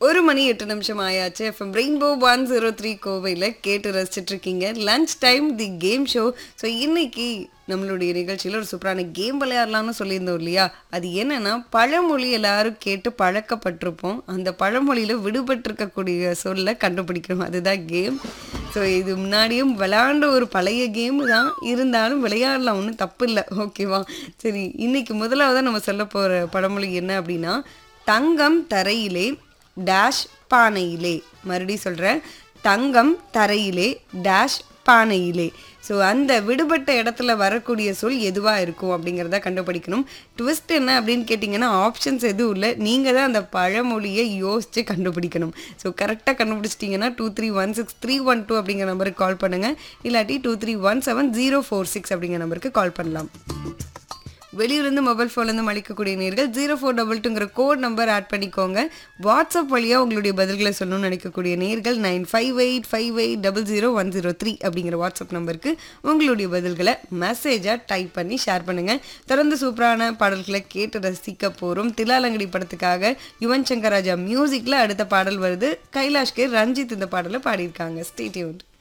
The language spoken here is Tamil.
ஒரு மணி எட்டு நிமிஷம் ஆயாச்சு FM rainbow one zero three கோவையில் கேட்டு ரசிச்சிட்டு இருக்கீங்க lunch time the game show so இன்னைக்கு நம்மளுடைய நிகழ்ச்சியில் ஒரு சூப்பரான கேம் விளையாடலாம்னு சொல்லியிருந்தோம் இல்லையா அது என்னன்னா பழமொழி எல்லாரும் கேட்டு பழக்கப்பட்டிருப்போம் அந்த பழமொழியில் விடுபட்டிருக்கக்கூடிய சொல்ல கண்டுபிடிக்கணும் அதுதான் கேம் ஸோ இது முன்னாடியும் விளையாண்ட ஒரு பழைய கேம் தான் இருந்தாலும் விளையாடலாம் ஒன்றும் தப்பு இல்லை ஓகேவா சரி இன்னைக்கு முதலாவது நம்ம சொல்ல போகிற பழமொழி என்ன அப்படின்னா தங்கம் தரையிலே டேஷ் பானையிலே மறுபடியும் சொல்கிறேன் தங்கம் தரையிலே டேஷ் பானையிலே ஸோ அந்த விடுபட்ட இடத்துல வரக்கூடிய சொல் எதுவாக இருக்கும் அப்படிங்கிறத கண்டுபிடிக்கணும் ட்விஸ்ட் என்ன அப்படின்னு கேட்டிங்கன்னா ஆப்ஷன்ஸ் எதுவும் இல்லை நீங்கள் தான் அந்த பழமொழியை யோசித்து கண்டுபிடிக்கணும் ஸோ கரெக்டாக கண்டுபிடிச்சிட்டிங்கன்னா two three one six three one two அப்படிங்கிற நம்பருக்கு கால் பண்ணுங்கள் இல்லாட்டி two three one seven zero four six அப்படிங்கிற நம்பருக்கு கால் பண்ணலாம் வெளியூர்லேருந்து மொபைல் ஃபோன்லேருந்து அளிக்கக்கூடிய நேர்கள் ஜீரோ ஃபோர் டபுள் டூங்கிற கோட் நம்பர் ஆட் பண்ணிக்கோங்க வாட்ஸ்அப் வழியாக உங்களுடைய பதில்களை சொல்லணும்னு நினைக்கக்கூடிய நேர்கள் nine five eight five eight double zero one zero three அப்படிங்கிற வாட்ஸ்அப் நம்பருக்கு உங்களுடைய பதில்களை மெசேஜாக டைப் பண்ணி ஷேர் பண்ணுங்கள் தொடர்ந்து சூப்பரான பாடல்களை கேட்டு ரசிக்க போகிறோம் திலாலங்கடி படத்துக்காக யுவன் சங்கர் ராஜா மியூசிக்கில் அடுத்த பாடல் வருது கைலாஷ்கே ரஞ்சித் இந்த பாடலை பாடியிருக்காங்க ஸ்டேட்யூன்